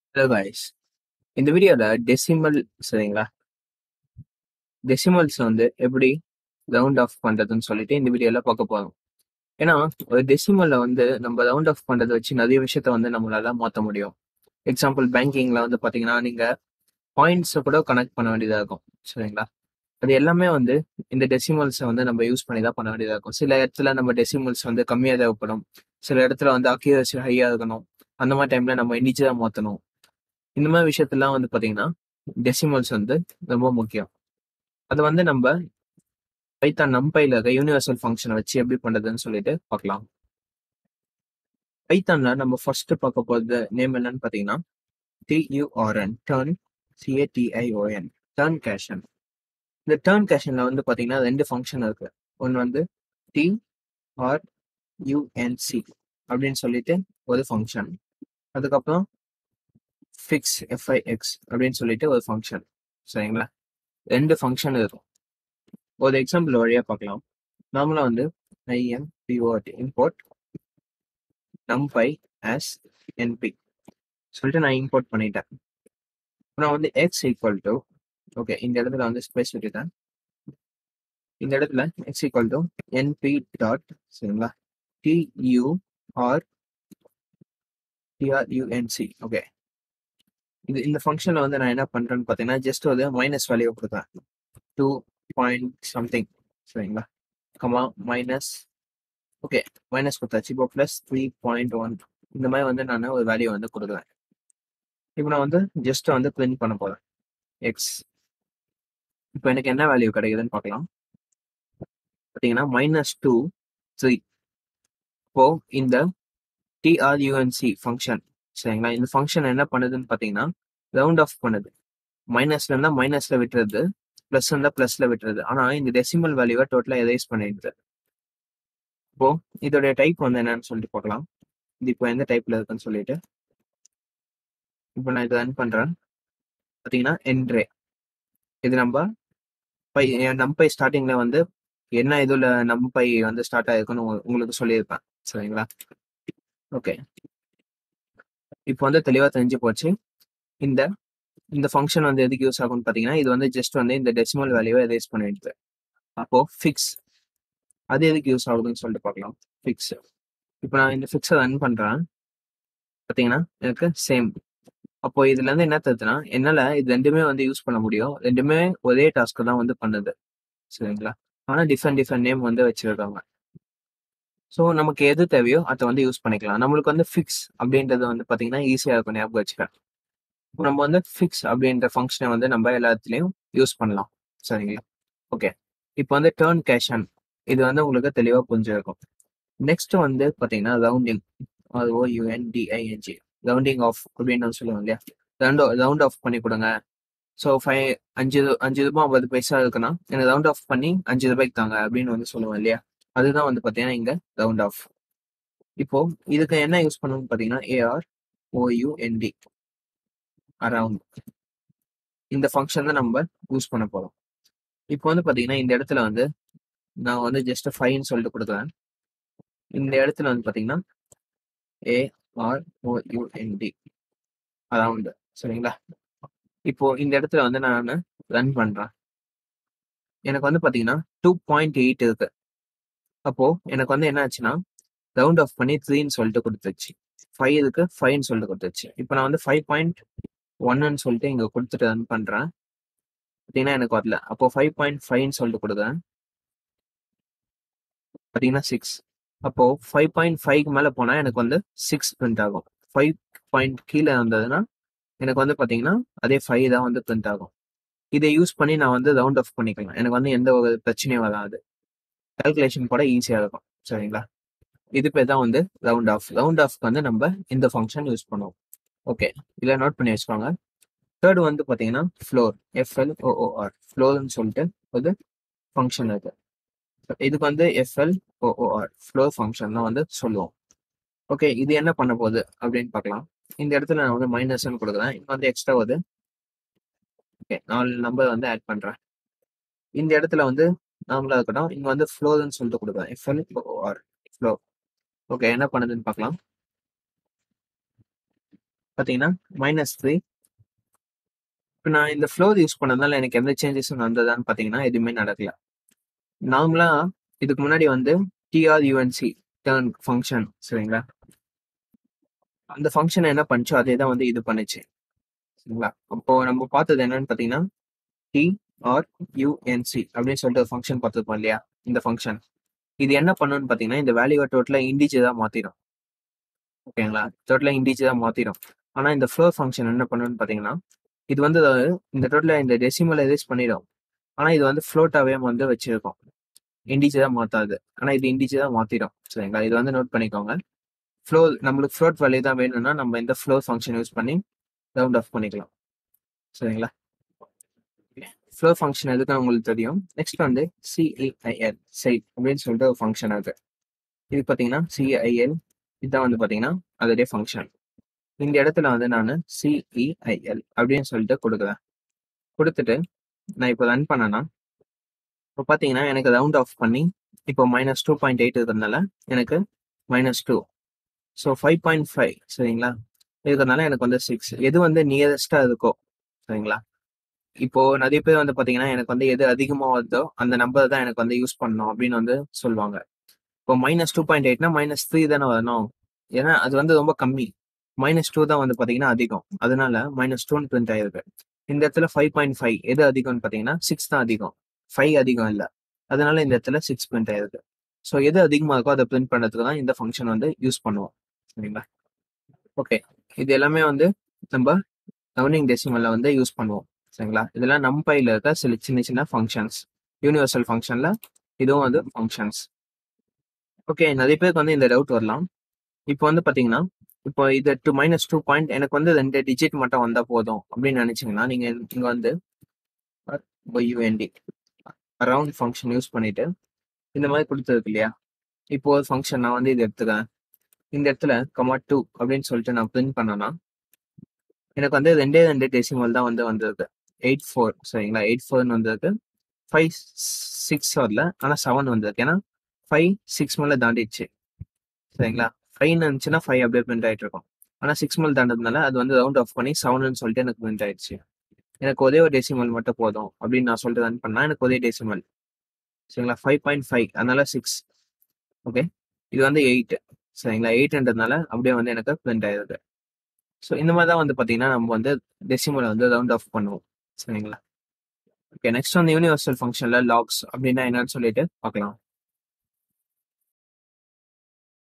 hello guys இந்த வீடியோவில் decimal சரிங்களா டெசிமல்ஸ் வந்து எப்படி ரவுண்ட் ஆஃப் பண்ணுறதுன்னு சொல்லிட்டு இந்த வீடியோவில் பார்க்க போகிறோம் ஏன்னா ஒரு டெசிமலில் வந்து நம்ம ரவுண்ட் ஆஃப் பண்ணுறதை வச்சு நிறைய விஷயத்த வந்து நம்மளால மாற்ற முடியும் எக்ஸாம்பிள் பேங்கிங்கில் வந்து பார்த்தீங்கன்னா நீங்கள் பாயிண்ட்ஸை கூட கனெக்ட் பண்ண வேண்டியதாக இருக்கும் சரிங்களா அது எல்லாமே வந்து இந்த டெசிமல்ஸை வந்து நம்ம யூஸ் பண்ணி தான் பண்ண வேண்டியதாக இருக்கும் சில இடத்துல நம்ம டெசிமல்ஸ் வந்து கம்மியாக தேவைப்படும் சில இடத்துல வந்து அக்யூரசி ஹையாக இருக்கணும் அந்த மாதிரி டைமில் நம்ம இண்டிஜுவலாக மாற்றணும் இந்த மாதிரி விஷயத்தெல்லாம் வந்து பாத்தீங்கன்னா டெசிமல்ஸ் வந்து ரொம்ப முக்கியம் அது வந்து நம்ம பைத்தான் நம்பைல இருக்க யூனிவர்சல் ஃபங்க்ஷனை வச்சு எப்படி பண்றதுன்னு சொல்லிட்டு பார்க்கலாம் பைத்தான்ல நம்ம ஃபர்ஸ்ட் பார்க்க போறது நேம் என்னன்னு பாத்தீங்கன்னா T U R N turn C A T I O N truncation இந்த டர்ன் கேஷன்ல வந்து பாத்தீங்கன்னா ரெண்டு ஃபங்க்ஷன் இருக்கு ஒன்று வந்து டி ஆர் யூஎன்சி அப்படின்னு சொல்லிட்டு ஒரு ஃபங்க்ஷன் அதுக்கப்புறம் ஃபிக்ஸ் எஃப்ஐஎக்ஸ் அப்படின்னு சொல்லிட்டு ஒரு ஃபங்க்ஷன் சரிங்களா ரெண்டு ஃபங்க்ஷன் இருக்கும் ஒரு எக்ஸாம்பிள் வழியாக பார்க்கலாம் நார்மலாக வந்து I M P O T import numpy as NP சொல்லிட்டு நான் இம்போர்ட் பண்ணிட்டேன் நான் வந்து எக்ஸ் ஈக்குவல் டு ஓகே இந்த இடத்துல வந்து ஸ்பேஸ் விட்டுட்டேன் இந்த இடத்துல X equal to NP dot சரிங்களா டியூஆர் டிஆர்யூஎன்சி ஓகே இது இந்த ஃபங்க்ஷனில் வந்து நான் என்ன பண்ணுறேன்னு பார்த்தீங்கன்னா ஜஸ்ட் ஒரு மைனஸ் வேல்யூ கொடுத்தேன் டூ பாயிண்ட் சம்திங் சரிங்களா கமா மைனஸ் ஓகே மைனஸ் கொடுத்தாச்சு இப்போ ப்ளஸ் த்ரீ பாயிண்ட் ஒன் இந்த மாதிரி வந்து நான் ஒரு வேல்யூ வந்து கொடுக்குறேன் இப்போ நான் வந்து ஜஸ்ட் வந்து பிரிண்ட் பண்ண போகிறேன் எக்ஸ் இப்போ எனக்கு என்ன வேல்யூ கிடைக்குதுன்னு பார்க்கலாம் பார்த்தீங்கன்னா மைனஸ் டூ த்ரீ இப்போ இந்த டிஆர்யூஎன்சி ஃபங்க்ஷன் சரிங்களா இந்த ஃபங்க்ஷன் என்ன பண்ணுதுன்னு பார்த்தீங்கன்னா ரவுண்ட் ஆஃப் பண்ணுது மைனஸ்ல இருந்தா மைனஸ்ல விட்டுறது பிளஸ் இருந்தா பிளஸ்ல விட்டுறது ஆனா இந்த டெசிமல் வேல்யூவை டோட்டலா எரேஸ் பண்ணிடுது இப்போ இதோடைய டைப் வந்து என்னன்னு சொல்லிட்டு பார்க்கலாம் இது இப்போ எந்த டைப்ல இருக்குன்னு சொல்லிட்டு இப்போ நான் இதை ரன் பண்றேன் பார்த்தீங்கன்னா என்ட்ரே இது நம்ம பை நம்பை ஸ்டார்டிங்ல வந்து என்ன இதுல நம்பை வந்து ஸ்டார்ட் ஆயிருக்குன்னு உங்களுக்கு சொல்லியிருப்பேன் சரிங்களா ஓகே இப்போ வந்து தெளிவாக தெரிஞ்சு போச்சு இந்த இந்த ஃபங்க்ஷன் வந்து எதுக்கு யூஸ் ஆகும்னு பார்த்தீங்கன்னா இது வந்து ஜஸ்ட் வந்து இந்த டெசிமல் வேல்யூவை எரேஸ் பண்ணிடுது அப்போ ஃபிக்ஸ் அது எதுக்கு யூஸ் ஆகுதுன்னு சொல்லிட்டு பார்க்கலாம் ஃபிக்ஸ் இப்போ நான் இந்த ஃபிக்ஸை ரன் பண்ணுறேன் பார்த்தீங்கன்னா எனக்கு சேம் அப்போ இதுல இருந்து என்ன தருதுன்னா என்னால் இது ரெண்டுமே வந்து யூஸ் பண்ண முடியும் ரெண்டுமே ஒரே டாஸ்க்கு தான் வந்து பண்ணுது சரிங்களா ஆனால் டிஃப்ரெண்ட் டிஃப்ரெண்ட் நேம் வந்து வச்சிருக்காங்க ஸோ நமக்கு எது தேவையோ அதை வந்து யூஸ் பண்ணிக்கலாம் நம்மளுக்கு வந்து ஃபிக்ஸ் அப்படின்றது வந்து பார்த்தீங்கன்னா ஈஸியாக இருக்கும் ஞாபகம் வச்சுக்க நம்ம வந்து ஃபிக்ஸ் அப்படின்ற ஃபங்க்ஷனை வந்து நம்ம எல்லாத்துலேயும் யூஸ் பண்ணலாம் சரிங்களா ஓகே இப்போ வந்து டேர்ன் கேஷன் இது வந்து உங்களுக்கு தெளிவாக புரிஞ்சிருக்கும் நெக்ஸ்ட் வந்து பார்த்தீங்கன்னா ரவுண்டிங் அது ஓ யூஎன்டிஐஎன்ஜி ரவுண்டிங் ஆஃப் அப்படின்னு சொல்லுவோம் இல்லையா ரவுண்ட் ரவுண்ட் ஆஃப் பண்ணி கொடுங்க ஸோ ஃபைவ் அஞ்சு அஞ்சு ரூபாய் ஐம்பது பைசா இருக்குன்னா எனக்கு ரவுண்ட் ஆஃப் பண்ணி அஞ்சு ரூபாய்க்கு தாங்க அப்படின்னு வந்து சொல்லுவோம் இல்லையா அதுதான் வந்து பார்த்தீங்கன்னா இங்க ரவுண்ட் ஆஃப் இப்போ இதுக்கு என்ன யூஸ் பண்ணணும்னு பார்த்தீங்கன்னா ஏஆர் ஓயூஎன்டி அரவுண்ட் இந்த ஃபங்க்ஷன் தான் நம்ம யூஸ் பண்ண போறோம் இப்போ வந்து பார்த்தீங்கன்னா இந்த இடத்துல வந்து நான் வந்து ஜஸ்ட் ஃபைன்னு சொல்லிட்டு கொடுக்குறேன் இந்த இடத்துல வந்து பார்த்தீங்கன்னா ஏஆர் ஓயூஎன்டி அரவுண்ட் சரிங்களா இப்போ இந்த இடத்துல வந்து நான் ரன் பண்றேன் எனக்கு வந்து பார்த்தீங்கன்னா டூ பாயிண்ட் எயிட் இருக்கு அப்போ எனக்கு வந்து என்ன ஆச்சுன்னா ரவுண்ட் ஆஃப் பண்ணி த்ரீன்னு சொல்லிட்டு கொடுத்துச்சு ஃபைவ் இருக்கு ஃபைவ்னு சொல்லிட்டு கொடுத்துச்சு இப்போ நான் வந்து ஃபைவ் பாயிண்ட் ஒன்னு சொல்லிட்டு இங்க கொடுத்துட்டு ரன் பண்றேன் பார்த்தீங்கன்னா எனக்கு வரல அப்போ ஃபைவ் பாயிண்ட் ஃபைவ்னு சொல்லிட்டு கொடுக்குறேன் பார்த்தீங்கன்னா சிக்ஸ் அப்போ ஃபைவ் பாயிண்ட் ஃபைவ்க்கு மேலே போனால் எனக்கு வந்து சிக்ஸ் பிரிண்ட் ஆகும் ஃபைவ் பாயிண்ட் கீழே வந்ததுன்னா எனக்கு வந்து பார்த்தீங்கன்னா அதே ஃபைவ் தான் வந்து பிரிண்ட் ஆகும் இதை யூஸ் பண்ணி நான் வந்து ரவுண்ட் ஆஃப் பண்ணிக்கலாம் எனக்கு வந்து எந்த ஒரு பிரச்சனையும் வராது கால்குலேஷன் கூட ஈஸியாக இருக்கும் சரிங்களா இது பேர் தான் வந்து ரவுண்ட் ஆஃப் ரவுண்ட் ஆஃப்க்கு வந்து நம்ம இந்த ஃபங்க்ஷன் யூஸ் பண்ணுவோம் ஓகே இதில் நோட் பண்ணி வச்சுக்கோங்க தேர்ட் வந்து பார்த்தீங்கன்னா ஃப்ளோர் எஃப்எல் ஓஓஆர் ஃப்ளோர்னு சொல்லிட்டு ஒரு ஃபங்க்ஷன் இருக்கு இதுக்கு வந்து எஃப்எல் ஓஓஆர் ஃப்ளோர் ஃபங்க்ஷன் தான் வந்து சொல்லுவோம் ஓகே இது என்ன பண்ண போகுது அப்படின்னு பார்க்கலாம் இந்த இடத்துல நான் வந்து மைனஸ்ன்னு கொடுக்குறேன் இங்கே வந்து எக்ஸ்ட்ரா வருது ஓகே நாலு நம்பர் வந்து ஆட் பண்ணுறேன் இந்த இடத்துல வந்து நார்மலாக இருக்கட்டும் இங்கே வந்து ஃப்ளோர்னு சொல்லிட்டு கொடுக்குறேன் எஃப்எல் ஓஆர் ஃப்ளோ ஓகே என்ன பண்ணுதுன்னு பார்க்கலாம் பார்த்தீங்கன்னா மைனஸ் த்ரீ இப்போ நான் இந்த ஃப்ளோர் யூஸ் பண்ணதுனால எனக்கு எந்த சேஞ்சஸும் நடந்ததான்னு பார்த்தீங்கன்னா எதுவுமே நடக்கல நார்மலா இதுக்கு முன்னாடி வந்து டிஆர்யூஎன்சி டேர்ன் ஃபங்க்ஷன் சரிங்களா அந்த ஃபங்க்ஷன் என்ன பண்ணுச்சோ அதே தான் வந்து இது பண்ணுச்சு சரிங்களா அப்போ நம்ம பார்த்தது என்னன்னு பார்த்தீங்கன்னா டி ஆர் யூஎன்சி அப்படின்னு சொல்லிட்டு ஒரு ஃபங்க்ஷன் பார்த்துருப்போம் இல்லையா இந்த ஃபங்க்ஷன் இது என்ன பண்ணுன்னு பார்த்தீங்கன்னா இந்த வேல்யூவை டோட்டலாக இண்டிஜுவலாக மாற்றிடும் ஓகேங்களா டோட்டலாக இண்டிஜுவலாக மாற்றிடும் ஆனால் இந்த ஃப்ளோர் ஃபங்க்ஷன் என்ன பண்ணுன்னு பார்த்தீங்கன்னா இது வந்து இந்த டோட்டலாக இந்த டெசிமல் எரேஸ் பண்ணிடும் ஆனால் இது வந்து ஃப்ளோட்டாகவே வந்து வச்சிருக்கோம் இண்டிஜுவலாக மாற்றாது ஆனால் இது இண்டிஜுவலாக மாற்றிடும் சரிங்களா இது வந்து நோட் பண்ணிக்கோங்க ஃப்ளோ நம்மளுக்கு ஃப்ளோட் வேல்யூ தான் வேணும்னா நம்ம இந்த ஃப்ளோ ஃபங்க்ஷன் யூஸ் பண்ணி ரவுண்ட் ஆஃப் பண்ணிக்கலாம் சரிங்களா ஃப்ளோ ஃபங்க்ஷன் எதுக்கு உங்களுக்கு தெரியும் நெக்ஸ்ட் வந்து சிஇஐஎல் சைட் அப்படின்னு சொல்லிட்டு ஒரு ஃபங்க்ஷன் அது இது பார்த்தீங்கன்னா சிஐஎல் இதுதான் வந்து பார்த்தீங்கன்னா அதோடைய ஃபங்க்ஷன் இந்த இடத்துல வந்து நான் சிஇஐஎல் அப்படின்னு சொல்லிட்டு கொடுக்குறேன் கொடுத்துட்டு நான் இப்போ ரன் பண்ணேன்னா இப்போ பார்த்தீங்கன்னா எனக்கு ரவுண்ட் ஆஃப் பண்ணி இப்போ மைனஸ் டூ பாயிண்ட் எயிட் இருக்கிறதுனால எனக்கு minus two so five point five சரிங்களா இருக்கிறதுனால எனக்கு வந்து சிக்ஸ் எது வந்து நியரஸ்டாக இருக்கோ சரிங்களா இப்போ நிறைய பேர் வந்து பார்த்தீங்கன்னா எனக்கு வந்து எது அதிகமாக வருதோ அந்த நம்பர் தான் எனக்கு வந்து யூஸ் பண்ணணும் அப்படின்னு வந்து சொல்லுவாங்க இப்போ மைனஸ் டூ பாயிண்ட் எயிட்னா மைனஸ் த்ரீ தானே வரணும் ஏன்னா அது வந்து ரொம்ப கம்மி மைனஸ் டூ தான் வந்து பார்த்தீங்கன்னா அதிகம் அதனால மைனஸ் டூன்னு பிரிண்ட் ஆயிருக்கு இந்த இடத்துல ஃபைவ் பாயிண்ட் ஃபைவ் எது அதிகம்னு பார்த்தீங்கன்னா சிக்ஸ் தான் அதிகம் ஃபைவ் அதிகம் இல்லை அதனால இந்த இடத்துல சிக்ஸ் பிரிண்ட் ஆயிருக்கு ஸோ எது அதிகமாக இருக்கோ அதை பிரிண்ட் பண்ணுறதுக்கு தான் இந்த ஃபங்க்ஷன் வந்து யூஸ் பண்ணுவோம் சரிங்களா ஓகே இது எல்லாமே வந்து நம்ம ரவுண்டிங் டெசிமல்ல வந்து யூஸ் பண்ணுவோம் சரிங்களா இதெல்லாம் நம்பையில் இருக்க சில சின்ன சின்ன ஃபங்க்ஷன்ஸ் யூனிவர்சல் ஃபங்க்ஷன்ல இதுவும் வந்து ஃபங்க்ஷன்ஸ் ஓகே நிறைய பேருக்கு வந்து இந்த டவுட் வரலாம் இப்போ வந்து பார்த்தீங்கன்னா இப்போ இது டூ மைனஸ் டூ பாயிண்ட் எனக்கு வந்து ரெண்டு டிஜிட் மட்டும் வந்தால் போதும் அப்படின்னு நினைச்சீங்கன்னா நீங்க இங்க வந்து யூஎன்டி அரவுண்ட் ஃபங்க்ஷன் யூஸ் பண்ணிட்டு இந்த மாதிரி கொடுத்துருக்கு இல்லையா இப்போ ஒரு ஃபங்க்ஷன் நான் வந்து இது எடுத்துக்கிறேன் இந்த இடத்துல கமா டூ அப்படின்னு சொல்லிட்டு நான் பிரிண்ட் பண்ணேன்னா எனக்கு வந்து ரெண்டே ரெண்டு டெசிமல் தான் வந்து வந்திருக்கு எயிட் ஃபோர் சரிங்களா எயிட் ஃபோர்னு வந்திருக்கு ஃபைவ் சிக்ஸ் வரல ஆனால் செவன் வந்திருக்கு ஏன்னா ஃபைவ் சிக்ஸ் மேலே தாண்டிடுச்சு சரிங்களா ஃபைவ் இருந்துச்சுன்னா ஃபைவ் அப்படியே பிரிண்ட் ஆகிட்டு இருக்கும் ஆனால் சிக்ஸ் மேல் தாண்டதுனால அது வந்து ரவுண்ட் ஆஃப் பண்ணி செவன் சொல்லிட்டு எனக்கு பிரிண்ட் ஆயிடுச்சு எனக்கு ஒரே ஒரு டெசிமல் மட்டும் போதும் அப்படின்னு நான் சொல்லிட்டு ரன் பண்ணா எனக்கு ஒரே டெசிமல் சரிங்களா ஃபைவ் பாயிண்ட் ஃபைவ் அதனால சிக்ஸ் ஓகே இது வந்து எயிட் சரிங்களா எயிட்ன்றதுனால அப்படியே வந்து எனக்கு பிரிண்ட் ஆயிருக்கு ஸோ இந்த மாதிரி தான் வந்து பார்த்தீங்கன்னா நம்ம வந்து டெசிமலை வந்து ரவுண்ட் ஆஃப் பண்ணுவோம் சரிங்களா ஓகே நெக்ஸ்ட் வந்து யூனிவர்சல் ஃபங்க்ஷனில் லாக்ஸ் அப்படின்னா என்னன்னு சொல்லிட்டு பார்க்கலாம்